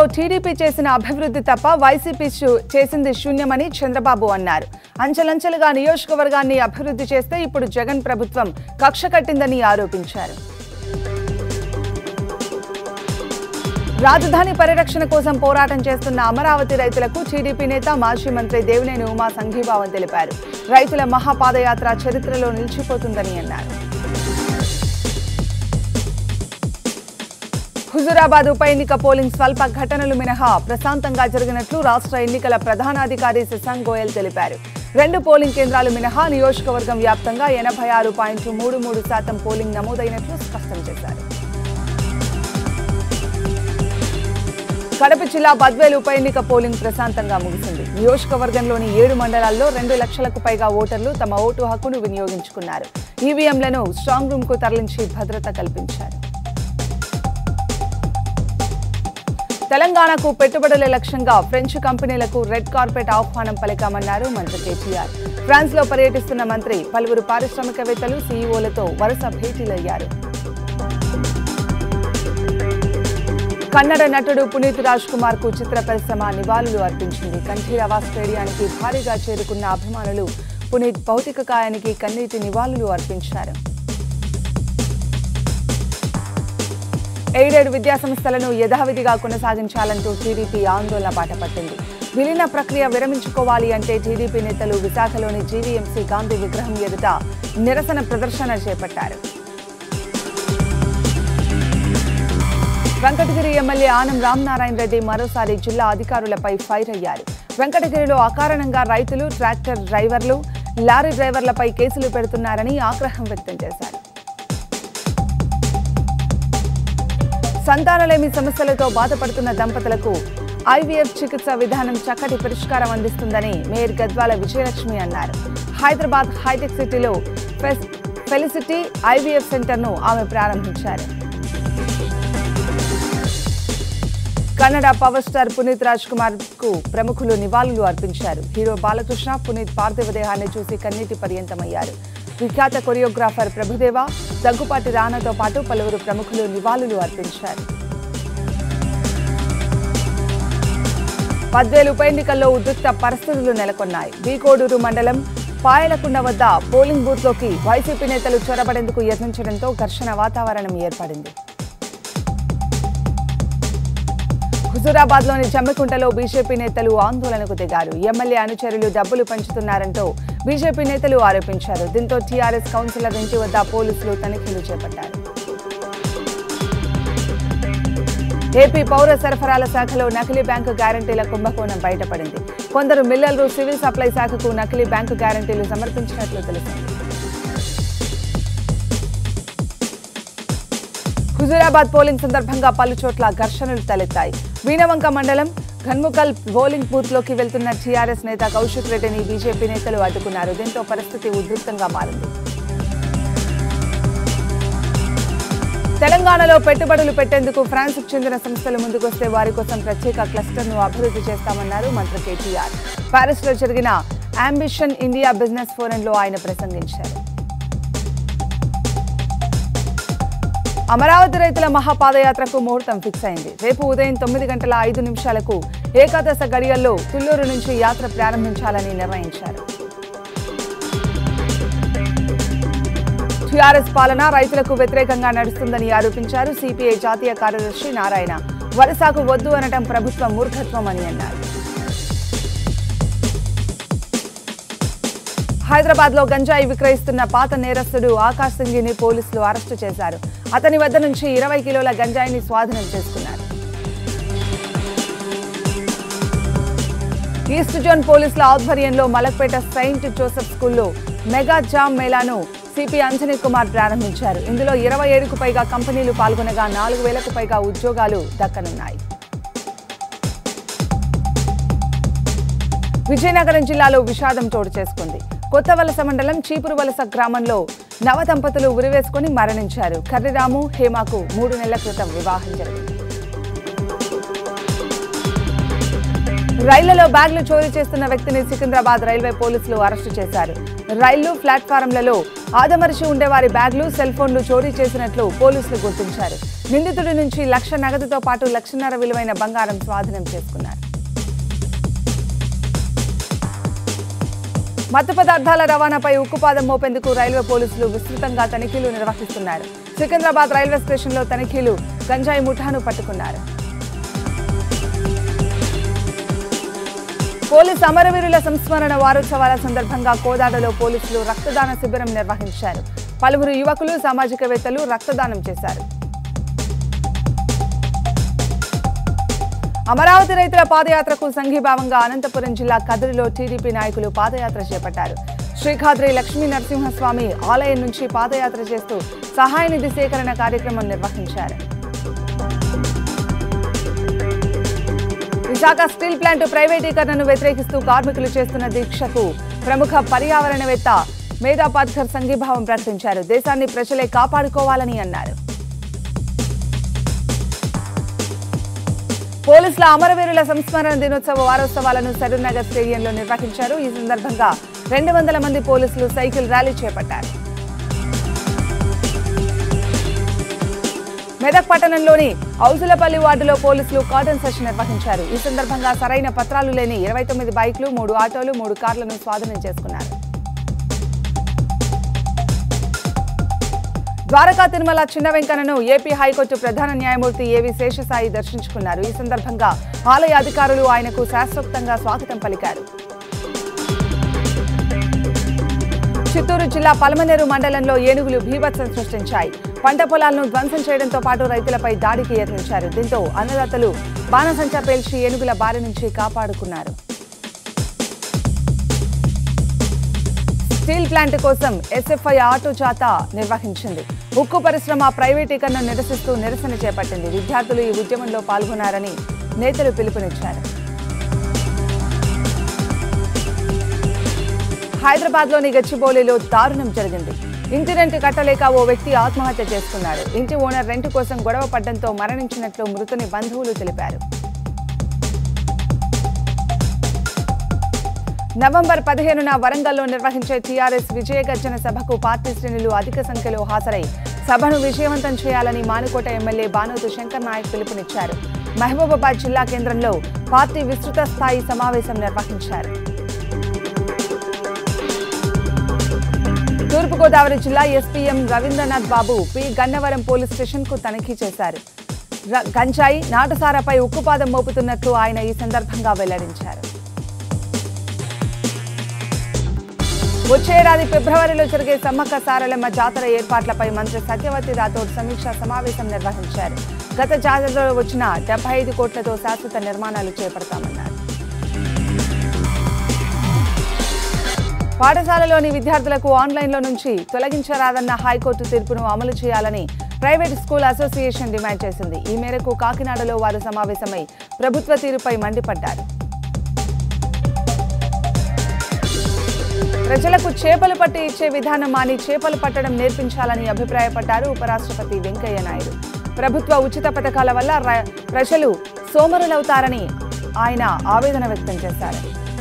ఐదేళ్లలో టీడీపీ చేసిన అభివృద్ధి తప్ప వైసీపీ శూ- చేసింది శూన్యమని చంద్రబాబు అన్నారు అంచెలంచెలుగా నియోజకవర్గాన్ని అభివృద్ధి చేస్తే ఇప్పుడు జగన్ ప్రభుత్వం కక్ష కట్టిందని ఆరోపించారు రాజధాని పరిరక్షణ కోసం పోరాటం చేస్తున్న అమరావతి రైతులకు టీడీపీ నేత మాజీ మంత్రి దేవినేని ఉమా సంఘీభావం తెలిపారు రైతుల మహాపాదయాత్ర చరిత్రలో నిలిచిపోతుందని అన్నారు హుజురాబాద్ ఉప ఎన్నిక పోలింగ్ స్వల్ప ఘటనలు మినహా ప్రశాంతంగా జరిగినట్లు రాష్ట్ర ఎన్నికల ప్రధానాధికారి శశాంక్ గోయల్ తెలిపారు రెండు పోలింగ్ కేంద్రాలు మినహా నియోజకవర్గం వ్యాప్తంగా ఎనభై ఆరు పాయింట్ మూడు మూడు శాతం పోలింగ్ నమోదైనట్లు స్పష్టం చేశారు కడప జిల్లా బద్వేలు ఉప ఎన్నిక పోలింగ్ ప్రశాంతంగా ముగిసింది నియోజకవర్గంలోని ఏడు మండలాల్లో రెండు లక్షలకు పైగా ఓటర్లు తమ ఓటు హక్కును వినియోగించుకున్నారు ఈవీఎంలను స్ట్రాంగ్ రూమ్ కు తరలించి భద్రత కల్పించారు తెలంగాణకు పెట్టుబడుల లక్ష్యంగా ఫ్రెంచ్ కంపెనీలకు రెడ్ కార్పెట్ ఆహ్వానం పలికామన్నారు మంత్రి కేటీఆర్ ఫ్రాన్స్ లో పర్యటిస్తున్న మంత్రి పలువురు పారిశ్రామికవేత్తలు సీఈఓలతో వరుస భేటీలయ్యారు కన్నడ నటుడు పునీత్ రాజ్ కుమార్ కు చిత్ర పరిశ్రమ నివాళులు అర్పించింది కంఠీరవ స్టేడియానికి భారీగా చేరుకున్న అభిమానులు పునీత్ భౌతిక కాయానికి కన్నీటి నివాళులు అర్పించారు ఎయిడెడ్ విద్యాసంస్థలను యథావిధిగా కొనసాగించాలంటూ టీడీపీ ఆందోళన బాటపట్టింది విలీన ప్రక్రియ విరమించుకోవాలి అంటే టీడీపీ నేతలు విశాఖలోని జీవీఎంసీ గాంధీ విగ్రహం ఎదుట నిరసన ప్రదర్శన చేపట్టారు వెంకటగిరి ఎమ్మెల్యే ఆనం రామనారాయణ రెడ్డి మరోసారి జిల్లా అధికారులపై ఫైర్ అయ్యారు వెంకటగిరిలో అకారణంగా రైతులు ట్రాక్టర్ డ్రైవర్లు లారీ డ్రైవర్లపై కేసులు పెడుతున్నారని ఆగ్రహం వ్యక్తం చేశారు సంతానలేమి సమస్యలతో బాధపడుతున్న దంపతులకు ఐవీఎఫ్ చికిత్స విధానం చక్కటి పరిష్కారం అందిస్తుందని మేయర్ గద్వాల విజయలక్ష్మి అన్నారు హైదరాబాద్ హైటెక్ సిటీలో ఫెస్- ఫెలిసిటీ ఐవీఎఫ్ సెంటర్ను ఆమె ప్రారంభించారు కన్నడ పవర్ స్టార్ పునీత్ రాజ్ కుమార్ కు ప్రముఖులు నివాళులు అర్పించారు హీరో బాలకృష్ణ పునీత్ పార్థివ దేహాన్ని చూసి కన్నీటి పర్యంతమయ్యారు విఖ్యాత కొరియోగ్రాఫర్ ప్రభుదేవ దగ్గుపాటి రానాతో పాటు పలువురు ప్రముఖులు నివాళులు అర్పించారు పద్వేలు ఉప ఎన్నికల్లో ఉద్రిక్త పరిస్థితులు నెలకొన్నాయి బీకోడూరు మండలం పాయలకుండ వద్ద పోలింగ్ బూత్లోకి వైసీపీ నేతలు చొరబడేందుకు యత్నించడంతో ఘర్షణ వాతావరణం ఏర్పడింది హుజూరాబాద్ లోని జమ్మికుంటలో బీజేపీ నేతలు ఆందోళనకు దిగారు ఎమ్మెల్యే అనుచరులు డబ్బులు పంచుతున్నారంటూ బీజేపీ నేతలు ఆరోపించారు దీంతో టీఆర్ఎస్ కౌన్సిలర్ ఇంటి వద్ద పోలీసులు తనిఖీలు చేపట్టారు ఏపీ పౌర సరఫరాల శాఖలో నకిలీ బ్యాంకు గ్యారంటీల కుంభకోణం బయటపడింది కొందరు మిల్లర్లు సివిల్ సప్లై శాఖకు నకిలీ బ్యాంకు గ్యారంటీలు సమర్పించినట్లు తెలిసింది హుజూరాబాద్ పోలింగ్ సందర్భంగా పలు చోట్ల ఘర్షణలు తలెత్తాయి వీణవంక మండలం ఘన్ముకల్ పోలింగ్ బూత్ లోకి వెళ్తున్న టీఆర్ఎస్ నేత కౌశిక్ రెడ్డిని బీజేపీ నేతలు అడ్డుకున్నారు దీంతో పరిస్థితి ఉద్రిక్తంగా మారింది తెలంగాణలో పెట్టుబడులు పెట్టేందుకు ఫ్రాన్స్కు చెందిన సంస్థలు ముందుకొస్తే వారి కోసం ప్రత్యేక క్లస్టర్ను అభివృద్ధి చేస్తామన్నారు మంత్రి కేటీఆర్ ప్యారిస్లో జరిగిన అంబిషన్ ఇండియా బిజినెస్ ఫోరంలో ఆయన ప్రసంగించారు అమరావతి రైతుల మహాపాదయాత్రకు ముహూర్తం ఫిక్స్ అయింది రేపు ఉదయం తొమ్మిది గంటల ఐదు నిమిషాలకు ఏకాదశ గడియల్లో తుళ్లూరు నుంచి యాత్ర ప్రారంభించాలని నిర్ణయించారు టీఆర్ఎస్ పాలన రైతులకు వ్యతిరేకంగా నడుస్తుందని ఆరోపించారు సిపిఐ జాతీయ కార్యదర్శి నారాయణ వలసకు వద్దు అనటం ప్రభుత్వ మూర్ఖత్వం అని అన్నారు హైదరాబాద్ లో గంజాయి విక్రయిస్తున్న పాత నేరస్తుడు ఆకాశ్ సింగిని పోలీసులు అరెస్టు చేశారు అతని వద్ద నుంచి ఇరవై కిలోల గంజాయిని స్వాధీనం చేసుకున్నారు ఈస్ట్ జోన్ పోలీసుల ఆధ్వర్యంలో మలక్పేట సెయింట్ జోసెఫ్ స్కూల్లో మెగా జామ్ మేళాను సిపి అంజనీ కుమార్ ప్రారంభించారు ఇందులో ఇరవై ఏడుకు పైగా కంపెనీలు పాల్గొనగా నాలుగు వేలకు పైగా ఉద్యోగాలు దక్కనున్నాయి విజయనగరం జిల్లాలో విషాదం చోటు చేసుకుంది కొత్త వలస మండలం చీపురు వలస గ్రామంలో నవ దంపతులు ఉరివేసుకుని మరణించారు కర్రిరాము హేమాకు మూడు నెలల క్రితం వివాహం జరిగింది రైళ్లలో బ్యాగ్లు చోరీ చేస్తున్న వ్యక్తిని సికింద్రాబాద్ రైల్వే పోలీసులు అరెస్టు చేశారు రైళ్లు ప్లాట్ఫారంలలో ఆదమరిచి ఉండే వారి బ్యాగ్లు సెల్ ఫోన్లు చోరీ చేసినట్లు పోలీసులు గుర్తించారు నిందితుడి నుంచి లక్ష నగదుతో పాటు లక్షన్నర విలువైన బంగారం స్వాధీనం చేసుకున్నారు మత్తు పదార్థాల రవాణాపై ఉక్కుపాదం మోపేందుకు రైల్వే పోలీసులు విస్తృతంగా తనిఖీలు నిర్వహిస్తున్నారు సికింద్రాబాద్ రైల్వే స్టేషన్లో తనిఖీలు గంజాయి ముఠాను పట్టుకున్నారు పోలీస్ అమరవీరుల సంస్మరణ వారోత్సవాల సందర్భంగా కోదాడలో పోలీసులు రక్తదాన శిబిరం నిర్వహించారు పలువురు యువకులు సామాజికవేత్తలు రక్తదానం చేశారు అమరావతి రైతుల పాదయాత్రకు సంఘీభావంగా అనంతపురం జిల్లా కదిరిలో టీడీపీ నాయకులు పాదయాత్ర చేపట్టారు శ్రీఖాద్రి లక్ష్మీ నరసింహస్వామి ఆలయం నుంచి పాదయాత్ర చేస్తూ సహాయ నిధి సేకరణ కార్యక్రమం నిర్వహించారు విశాఖ స్టీల్ ప్లాంట్ ప్రైవేటీకరణను వ్యతిరేకిస్తూ కార్మికులు చేస్తున్న దీక్షకు ప్రముఖ పర్యావరణవేత్త మేధా పాత్కర్ సంఘీభావం ప్రకటించారు దేశాన్ని ప్రజలే కాపాడుకోవాలని అన్నారు పోలీసుల అమరవీరుల సంస్మరణ దినోత్సవ వారోత్సవాలను సరూర్ నగర్ స్టేడియంలో నిర్వహించారు ఈ సందర్భంగా రెండు వందల మంది పోలీసులు సైకిల్ ర్యాలీ చేపట్టారు మెదక్ పట్టణంలోని ఔసులపల్లి వార్డులో పోలీసులు కాటన్ సెషన్ నిర్వహించారు ఈ సందర్భంగా సరైన పత్రాలు లేని ఇరవై తొమ్మిది బైక్లు మూడు ఆటోలు మూడు కార్లను స్వాధీనం చేసుకున్నారు ద్వారకా తిరుమల చిన్న వెంకన్నను ఏపీ హైకోర్టు ప్రధాన న్యాయమూర్తి ఏవి శేషసాయి దర్శించుకున్నారు ఈ సందర్భంగా ఆలయ అధికారులు ఆయనకు శాస్త్రోక్తంగా స్వాగతం పలికారు చిత్తూరు జిల్లా పలమనేరు మండలంలో ఏనుగులు భీభత్సం సృష్టించాయి పంట పొలాలను ధ్వంసం చేయడంతో పాటు రైతులపై దాడికి యత్నించారు దీంతో అన్నదాతలు బాణసంచా పేల్చి ఏనుగుల బారి నుంచి కాపాడుకున్నారు స్టీల్ ప్లాంట్ కోసం ఎస్ఎఫ్ఐ ఆటో జాత నిర్వహించింది ఉక్కు పరిశ్రమ ప్రైవేటీకరణ నిరసిస్తూ నిరసన చేపట్టింది విద్యార్థులు ఈ ఉద్యమంలో పాల్గొన్నారని నేతలు పిలుపునిచ్చారు హైదరాబాద్లోని గచ్చిబౌలిలో దారుణం జరిగింది ఇంటి రెంట్ కట్టలేక ఓ వ్యక్తి ఆత్మహత్య చేసుకున్నాడు ఇంటి ఓనర్ రెంట్ కోసం గొడవ పడ్డంతో మరణించినట్లు మృతుని బంధువులు తెలిపారు నవంబర్ పదిహేనున వరంగల్లో నిర్వహించే టీఆర్ఎస్ విజయగర్జన సభకు పార్టీ శ్రేణులు అధిక సంఖ్యలో హాజరై సభను విజయవంతం చేయాలని మానుకోట ఎమ్మెల్యే బానోతు శంకర్ నాయక్ పిలుపునిచ్చారు మహబూబాబాద్ జిల్లా కేంద్రంలో పార్టీ విస్తృత స్థాయి సమావేశం నిర్వహించారు తూర్పుగోదావరి జిల్లా SP M Ravindranath Babu P Gannavaram police station కు తనిఖీ చేశారు ర- గంజాయి నాటుసారాపై ఉక్కుపాదం మోపుతున్నట్లు ఆయన ఈ సందర్భంగా వెల్లడించారు వచ్చే ఏడాది ఫిబ్రవరిలో జరిగే సమ్మక్క సారలమ్మ జాతర ఏర్పాట్లపై మంత్రి సత్యవతి రాథోడ్ సమీక్షా సమావేశం నిర్వహించారు గత జాతరలో వచ్చిన డెబ్బై ఐదు కోట్లతో శాశ్వత నిర్మాణాలు చేపడతామన్నారు పాఠశాలలోని విద్యార్థులకు ఆన్లైన్లో నుంచి తొలగించరాదన్న హైకోర్టు తీర్పును అమలు చేయాలని ప్రైవేట్ స్కూల్ అసోసియేషన్ డిమాండ్ చేసింది ఈ మేరకు కాకినాడలో వారు సమావేశమై ప్రభుత్వ తీరుపై మండిపడ్డారు ప్రజలకు చేపలు పట్టి ఇచ్చే విధానం మాని చేపలు పట్టడం నేర్పించాలని అభిప్రాయపడ్డారు ఉపరాష్ట్రపతి వెంకయ్య నాయుడు ప్రభుత్వ ఉచిత పథకాల వల్ల ర- ప్రజలు సోమరులవుతారని ఆయన ఆవేదన వ్యక్తం చేశారు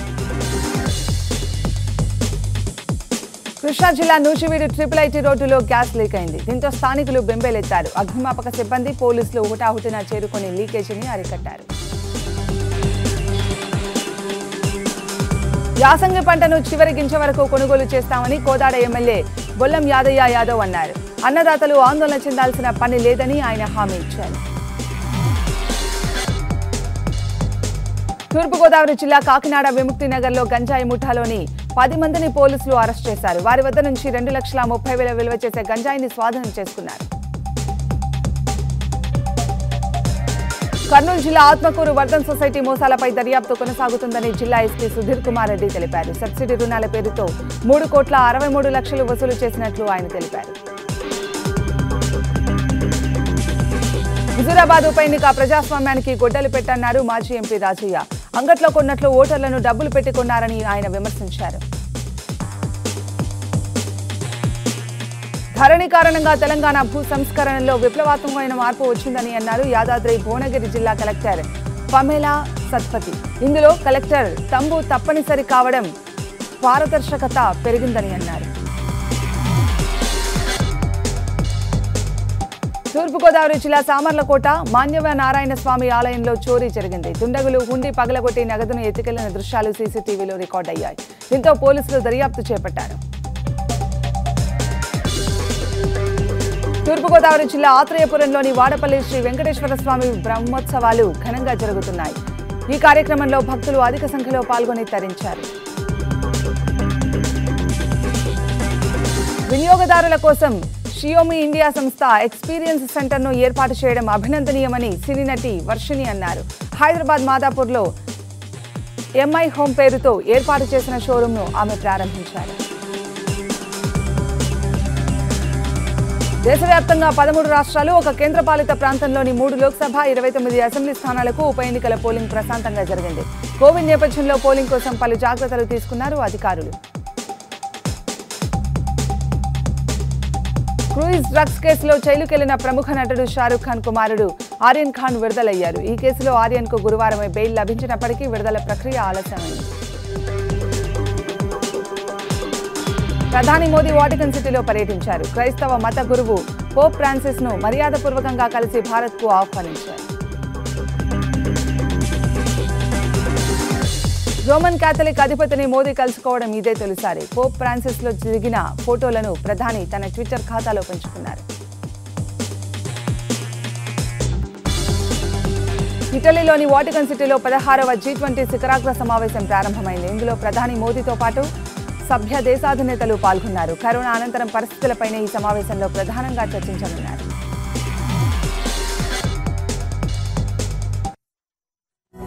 కృష్ణా జిల్లా నూజివీడు ట్రిపుల్ ఐటీ రోడ్డులో గ్యాస్ లీక్ అయింది దీంతో స్థానికులు బెంబేలెత్తారు అగ్నిమాపక సిబ్బంది పోలీసులు హుటాహుటిన చేరుకొని లీకేజీని అరికట్టారు యాసంగి పంటను చివరి గింజ వరకు కొనుగోలు చేస్తామని కోదాడ ఎమ్మెల్యే బొల్లం యాదయ్య యాదవ్ అన్నారు అన్నదాతలు ఆందోళన చెందాల్సిన పని లేదని ఆయన హామీ ఇచ్చారు తూర్పుగోదావరి జిల్లా కాకినాడ విముక్తి నగర్లో గంజాయి ముఠాలోని పది మందిని పోలీసులు అరెస్ట్ చేశారు వారి వద్ద నుంచి రెండు లక్షల ముప్పై వేల విలువ చేసే గంజాయిని స్వాధీనం చేసుకున్నారు కర్నూలు జిల్లా ఆత్మకూరు వర్ధన్ సొసైటీ మోసాలపై దర్యాప్తు కొనసాగుతుందని జిల్లా ఎస్పీ సుధీర్ కుమార్ రెడ్డి తెలిపారు సబ్సిడీ రుణాల పేరుతో మూడు కోట్ల అరవై మూడు లక్షలు వసూలు చేసినట్లు ఆయన తెలిపారు హుజూరాబాద్ ఉప ఎన్నిక ప్రజాస్వామ్యానికి గొడ్డలు పెట్టన్నారు మాజీ ఎంపీ రాజయ్య అంగట్లో కొన్నట్లు ఓటర్లను డబ్బులు పెట్టి కొన్నారని ఆయన విమర్శించారు ధరణి కారణంగా తెలంగాణ భూ సంస్కరణలో విప్లవాత్మకమైన మార్పు వచ్చిందని అన్నారు యాదాద్రి భువనగిరి జిల్లా కలెక్టర్ పమేలా సత్పతి ఇందులో కలెక్టర్ తంబు తప్పనిసరి కావడం పారదర్శకత పెరిగిందని అన్నారు తూర్పుగోదావరి జిల్లా సామర్లకోట మాన్యవ నారాయణ స్వామి ఆలయంలో చోరీ జరిగింది దుండగులు హుండీ పగలగొట్టి నగదును ఎత్తుకెళ్లిన దృశ్యాలు సీసీటీవీలో రికార్డయ్యాయి దీంతో పోలీసులు దర్యాప్తు చేపట్టారు తూర్పుగోదావరి జిల్లా ఆత్రేయపురంలోని వాడపల్లి శ్రీ వెంకటేశ్వర స్వామి బ్రహ్మోత్సవాలు ఘనంగా జరుగుతున్నాయి ఈ కార్యక్రమంలో భక్తులు అధిక సంఖ్యలో పాల్గొని తరించారు వినియోగదారుల కోసం షియోమి ఇండియా సంస్థ ఎక్స్పీరియన్స్ సెంటర్ను ఏర్పాటు చేయడం అభినందనీయమని సినీ నటి వర్షిణి అన్నారు హైదరాబాద్ మాదాపూర్లో ఎంఐ హోమ్ పేరుతో ఏర్పాటు చేసిన షోరూంను ఆమె ప్రారంభించారు దేశవ్యాప్తంగా పదమూడు రాష్ట్రాలు ఒక కేంద్రపాలిత ప్రాంతంలోని మూడు లోక్సభ ఇరవై తొమ్మిది అసెంబ్లీ స్థానాలకు ఉప ఎన్నికల పోలింగ్ ప్రశాంతంగా జరిగింది కోవిడ్ నేపథ్యంలో పోలింగ్ కోసం పలు జాగ్రత్తలు తీసుకున్నారు అధికారులు క్రూయిజ్ డ్రగ్స్ కేసులో జైలుకెళ్లిన ప్రముఖ నటుడు షారూఖ్ ఖాన్ కుమారుడు ఆర్యన్ ఖాన్ విడుదలయ్యారు ఈ కేసులో ఆర్యన్ కు గురువారమే బెయిల్ లభించినప్పటికీ విడుదల ప్రక్రియ ఆలస్యమైంది ప్రధాని మోదీ వాటికన్ సిటీలో పర్యటించారు క్రైస్తవ మత గురువు పోప్ ఫ్రాన్సిస్ ను మర్యాదపూర్వకంగా కలిసి భారత్ కు ఆహ్వానించారు రోమన్ క్యాథలిక్ అధిపతిని మోదీ కలుసుకోవడం ఇదే తొలిసారి పోప్ ఫ్రాన్సిస్ లో దిగిన ఫోటోలను ప్రధాని తన ట్విట్టర్ ఖాతాలో పంచుకున్నారు ఇటలీలోని వాటికన్ సిటీలో పదహారవ జీ ట్వంటీ శిఖరాగ్ర సమావేశం ప్రారంభమైంది ఇందులో ప్రధాని మోదీతో పాటు సభ్య దేశాధినేతలు పాల్గొన్నారు కరోనా అనంతరం పరిస్థితులపైన ఈ సమావేశంలో ప్రధానంగా చర్చించనున్నారు